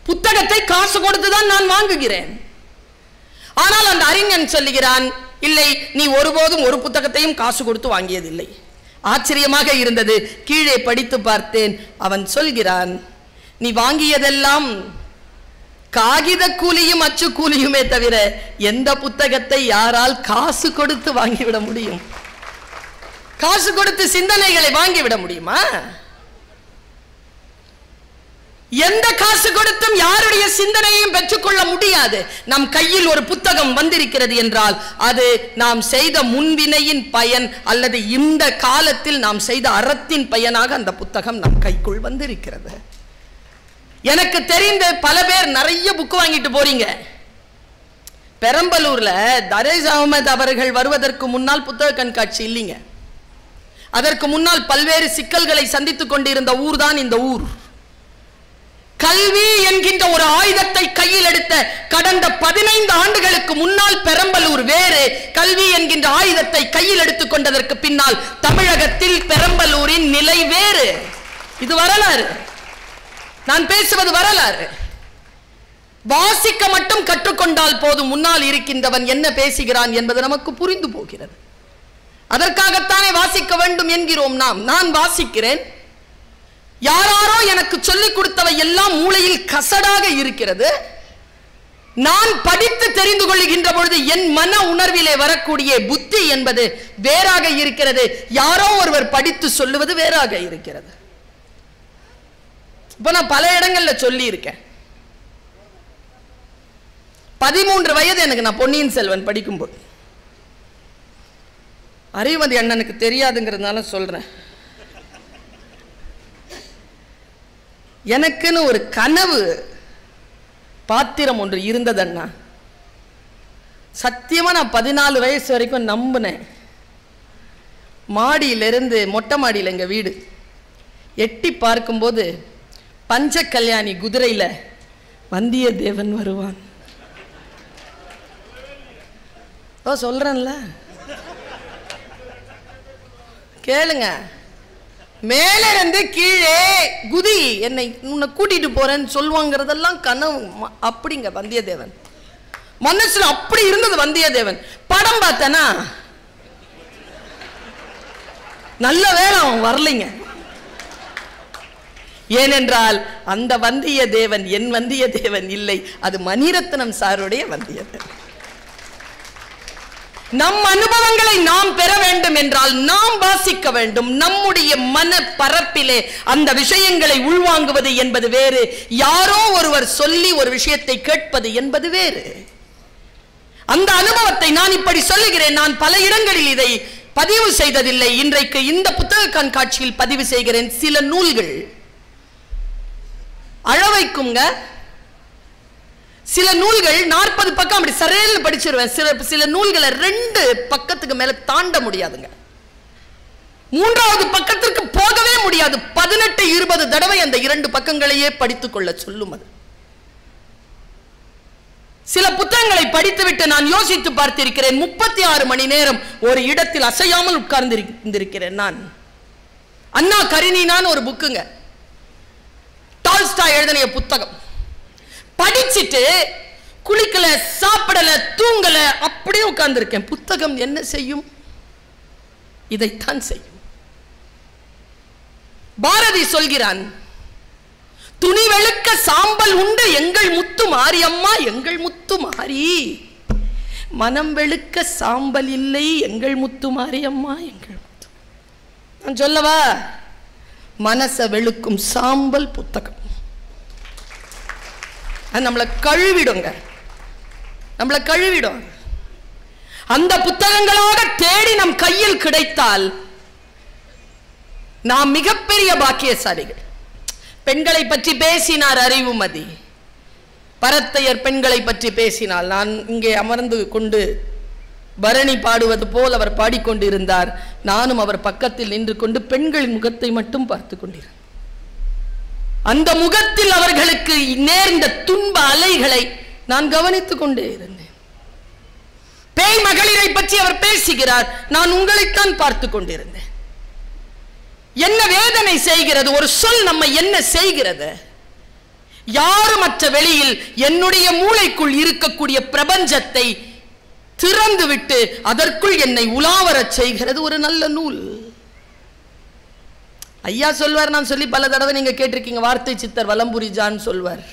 புத்தகத்தை காசு கொடுத்து தான் நான் வாங்குகிறேன் ஆனால் அந்த அறிஞன் சொல்லுகிறான் இல்லை நீ ஒருபோதும் ஒரு புத்தகத்தையும் காசு கொடுத்து வாங்கியதில்லை ஆச்சரியமாக இருந்தது கீழே படித்து பார்த்தேன் அவன் சொல்கிறான் நீ வாங்கியதெல்லாம் காகித கூலியும் அச்சு கூலியுமே தவிர எந்த புத்தகத்தை யாரால் காசு கொடுத்து வாங்கிவிட முடியும் காசு கொடுத்து சிந்தனைகளை வாங்கிவிட முடியுமா எந்த காசு கொடுத்தும் யாருடைய சிந்தனையையும் பெற்றுக்கொள்ள முடியாது நம் கையில் ஒரு புத்தகம் வந்திருக்கிறது என்றால் அது நாம் செய்த முன்வினையின் பயன் அல்லது இந்த காலத்தில் நாம் செய்த அறத்தின் பயனாக அந்த புத்தகம் நம் கைக்குள் வந்திருக்கிறது எனக்கு தெரிந்த பல பேர் நிறைய புக்கு வாங்கிட்டு போறீங்க பெரம்பலூர்ல தரேஸ் அகமது அவர்கள் வருவதற்கு முன்னால் புத்தக கண்காட்சி இல்லைங்க அதற்கு முன்னால் பல்வேறு சிக்கல்களை சந்தித்துக் கொண்டிருந்த ஊர் தான் இந்த ஊர் கல்வி என்கின்ற ஒரு ஆயுதத்தை கையில் எடுத்த கடந்த பதினைந்து ஆண்டுகளுக்கு முன்னால் பெரம்பலூர் வேறு கல்வி என்கின்ற ஆயுதத்தை கையில் எடுத்துக் கொண்டதற்கு பின்னால் தமிழகத்தில் பெரம்பலூரின் நிலை வேறு இது வரலாறு நான் பேசுவது வரலாறு வாசிக்க மட்டும் கற்றுக்கொண்டால் போதும் முன்னால் இருக்கின்றவன் என்ன பேசுகிறான் என்பது நமக்கு புரிந்து போகிறது அதற்காகத்தானே வாசிக்க வேண்டும் என்கிறோம் நாம் நான் வாசிக்கிறேன் யாராரோ எனக்கு சொல்லிக் கொடுத்தவை எல்லாம் மூளையில் கசடாக இருக்கிறது நான் படித்து தெரிந்து கொள்கின்ற பொழுது என் மன உணர்விலே வரக்கூடிய புத்தி என்பது வேறாக இருக்கிறது யாரோ ஒருவர் படித்து சொல்லுவது வேறாக இருக்கிறது இப்ப நான் பல இடங்கள்ல சொல்லி இருக்கேன் பதிமூன்று வயது எனக்கு நான் பொன்னியின் செல்வன் படிக்கும்போது அறிவதி அண்ணனுக்கு தெரியாதுங்கிறதுனால சொல்றேன் எனக்குன்னு ஒரு கனவு பாத்திரம் ஒன்று இருந்ததண்ணா சத்தியமா நான் பதினாலு வயசு வரைக்கும் நம்பினேன் மாடியிலிருந்து மொட்டை மாடியில் எங்க வீடு எட்டி பார்க்கும்போது பஞ்ச கல்யாணி குதிரையில வந்தியத்தேவன் வருவான் ஓ சொல்றேன்ல கேளுங்க மேல இருந்து கீழே குதி என்னை உன்னை கூட்டிட்டு போறேன்னு சொல்லுவாங்கிறதெல்லாம் கனவு ம- அப்படிங்க வந்தியத்தேவன் மனசுல அப்படி இருந்தது வந்தியத்தேவன் படம் பார்த்தனா நல்ல வேளை அவன் வரலைங்க ஏனென்றால் அந்த வந்தியத்தேவன் என் வந்தியத்தேவன் இல்லை அது மணிரத்னம் சாருடைய வந்தியத்தேவன் நம் அனுபவங்களை நாம் பெற வேண்டும் என்றால் நாம் வாசிக்க வேண்டும் நம்முடைய மன பரப்பிலே அந்த விஷயங்களை உள்வாங்குவது என்பது வேறு யாரோ ஒருவர் சொல்லி ஒரு விஷயத்தை கேட்பது என்பது வேறு அந்த அனுபவத்தை நான் இப்படி சொல்லுகிறேன் நான் பல இடங்களில் இதை பதிவு செய்ததில்லை இன்றைக்கு இந்த புத்தக கண்காட்சியில் பதிவு செய்கிறேன் சில நூல்கள் அழ வைக்குங்க சில நூல்கள் நாற்பது பக்கம் அப்படி சரையல்னு படிச்சிருவேன் சில சில நூல்களை ரெண்டு பக்கத்துக்கு மேல தாண்ட முடியாதுங்க மூன்றாவது பக்கத்திற்கு போகவே முடியாது பதினெட்டு இருபது தடவை அந்த இரண்டு பக்கங்களையே படித்துக் கொள்ள சொல்லும் அது சில புத்தகங்களை படித்துவிட்டு நான் யோசித்து பார்த்திருக்கிறேன் முப்பத்தி ஆறு மணி நேரம் ஒரு இடத்தில் அசையாமல் உட்கார்ந்து இருந்திருக்கிறேன் நான் அண்ணா கரிணினான்னு ஒரு புக்குங்க டால்ஸ்டா எழுதின புத்தகம் படிச்சிட்டு குளிக்கல சாப்பிடல தூங்கல அப்படியே உட்கார்ந்திருக்கேன் புத்தகம் என்ன செய்யும் இதைத்தான் செய்யும் பாரதி சொல்கிறான் துணி வெளுக்க சாம்பல் உண்டு எங்கள் முத்து மாரியம்மா எங்கள் முத்து மாறி மனம் வெளுக்க சாம்பல் இல்லை எங்கள் முத்து மாரியம்மா எங்கள் முத்து நான் சொல்லவா மனச வெளுக்கும் சாம்பல் புத்தகம் அது நம்மளை கழுவிடுங்க நம்மளை கழுவிடும் அந்த புத்தகங்களாக தேடி நம் கையில் கிடைத்தால் நாம் மிகப்பெரிய பாக்கியசாலிகள் பெண்களை பற்றி பேசினார் அறிவுமதி பரத்தையர் பெண்களை பற்றி பேசினால் நான் இங்கே அமர்ந்து கொண்டு பரணி பாடுவது போல் அவர் பாடிக்கொண்டிருந்தார் நானும் அவர் பக்கத்தில் நின்று கொண்டு பெண்களின் முகத்தை மட்டும் பார்த்து கொண்டிருந்தேன் அந்த முகத்தில் அவர்களுக்கு நேர்ந்த துன்ப அலைகளை நான் கவனித்துக் கொண்டே இருந்தேன் பேய் மகளிரை பற்றி அவர் பேசுகிறார் நான் உங்களைத்தான் பார்த்து கொண்டிருந்தேன் என்ன வேதனை செய்கிறது ஒரு சொல் நம்ம என்ன செய்கிறது யாருமற்ற வெளியில் என்னுடைய மூளைக்குள் இருக்கக்கூடிய பிரபஞ்சத்தை திறந்துவிட்டு அதற்குள் என்னை உலாவரச் செய்கிறது ஒரு நல்ல நூல் ஐயா சொல்வார் நான் சொல்லி பல தடவை நீங்க கேட்டிருக்கீங்க வார்த்தை சித்தர் வலம்புரி ஜான் சொல்வார்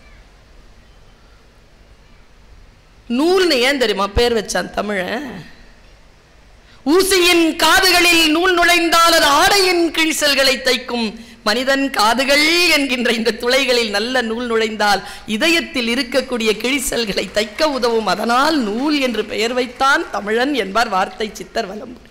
நூல்னு ஏன் தெரியுமா பேர் வச்சான் தமிழன் ஊசியின் காதுகளில் நூல் நுழைந்தால் அது ஆடையின் கிழிசல்களை தைக்கும் மனிதன் காதுகள் என்கின்ற இந்த துளைகளில் நல்ல நூல் நுழைந்தால் இதயத்தில் இருக்கக்கூடிய கிழிசல்களை தைக்க உதவும் அதனால் நூல் என்று பெயர் வைத்தான் தமிழன் என்பார் வார்த்தை சித்தர் வலம்புரி